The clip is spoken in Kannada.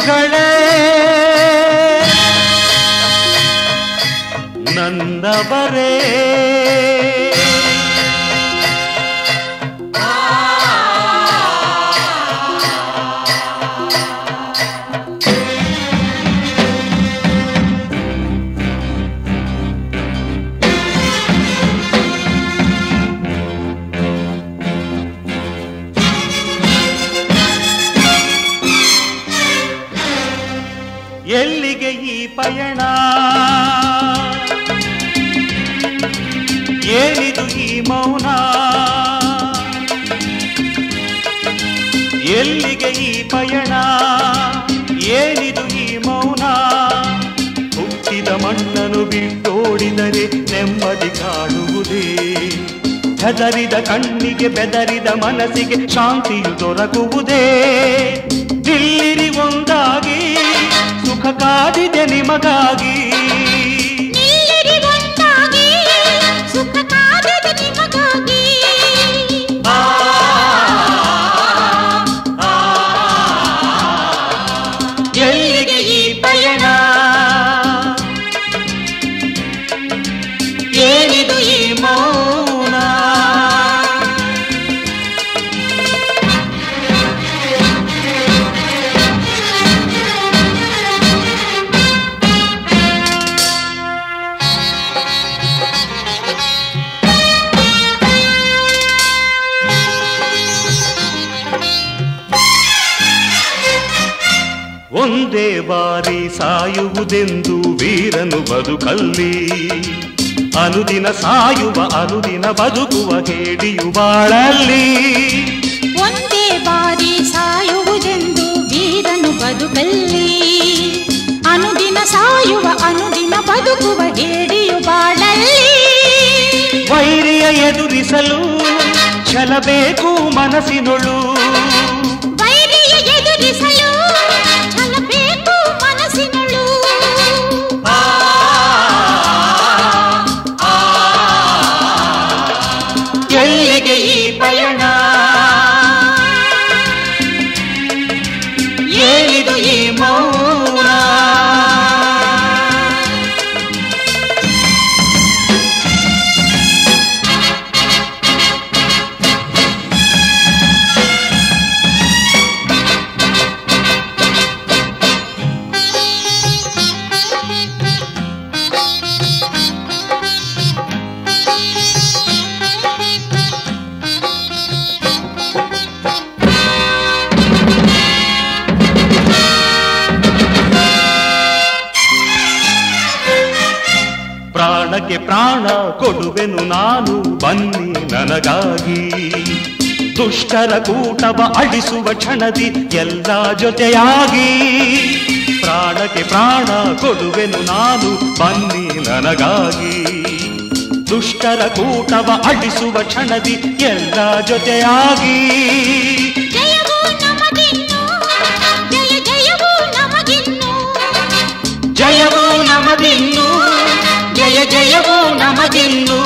ಕಣ್ಣುಗಳೇ ನನ್ನವರೇ ಎಲ್ಲಿಗೆ ಈ ಪಯಣ ಏನಿದು ಈ ಮೌನ ಎಲ್ಲಿಗೆ ಈ ಪಯಣ ಏನಿದು ಈ ಮೌನ ಹುಟ್ಟಿದ ಮಣ್ಣನ್ನು ಬಿಟ್ಟೋಡಿದರೆ ನೆಮ್ಮದಿ ಕಾಣುವುದೇ ಹೆದರಿದ ಕಣ್ಣಿಗೆ ಬೆದರಿದ ಮನಸ್ಸಿಗೆ ಶಾಂತಿಯು ದೊರಕುವುದೇ ದಿಲ್ಲಿರಿ ಒಂದಾಗಿ ಸುಖ ಕಾದಿದೆ ನಿಮಗಾಗಿ ನಿಲ್ಲಿರಿ ಒಂದಾಗಿ ಸುಖ ಕಾದಿದೆ ನಿಮಗಾಗಿ ಆ, ಆ, ಎಲ್ಲಿಗೆ ಈ ಪಯಣ ಏನಿದು ಈ ಮೌನ ಒಂದೇ ಬಾರಿ ಸಾಯುವುದೆಂದು ವೀರನು ಬದುಕಲ್ಲಿ ಅನುದಿನ ಸಾಯುವ ಅನುದಿನ ಬದುಕುವ ಹೇಡಿಯು ಬಾಳಲ್ಲಿ ಒಂದೇ ಬಾರಿ ಸಾಯುವುದೆಂದು ವೀರನು ಬದುಕಲ್ಲಿ ಅನುದಿನ ಸಾಯುವ ಅನುದಿನ ಬದುಕುವ ಹೇಡಿಯು ಬಾಳಲ್ಲಿ ವೈರಿಯ ಎದುರಿಸಲು ಛಲಬೇಕು ಮನಸ್ಸಿನೊಳು ವೈರಿಯ ಎದುರಿಸಲು ಛಲಬೇಕು ಮನಸ್ಸಿನಳು ಆ, ಆ, ಎಲ್ಲಿಗೆ ಈ ಪಯಣ ಏನಿದು ಈ ಮೌನ ಪ್ರಾಣಕ್ಕೆ ಪ್ರಾಣ ಕೊಡುವೆನು ನಾನು ಬನ್ನಿ ನನಗಾಗಿ ದುಷ್ಟರ ಕೂಟವ ಅಳಿಸುವ ಕ್ಷಣದಿ ಎಲ್ಲ ಜೊತೆಯಾಗಿ ಪ್ರಾಣಕ್ಕೆ ಪ್ರಾಣ ಕೊಡುವೆನು ನಾನು ಬನ್ನಿ ನನಗಾಗಿ ದುಷ್ಟರ ಕೂಟವ ಅಳಿಸುವ ಕ್ಷಣದಿ ಎಲ್ಲ ಜೊತೆಯಾಗಿ ಜಯವೂ ನಮಗಿನ್ನು ಜಯ ಜಯವೂ ನಮಗಿನ್ನು ಜಯವೂ ನಮದಿನ್ನು ಜಯ ಜಯವೂ ನಮದಿನ್ನು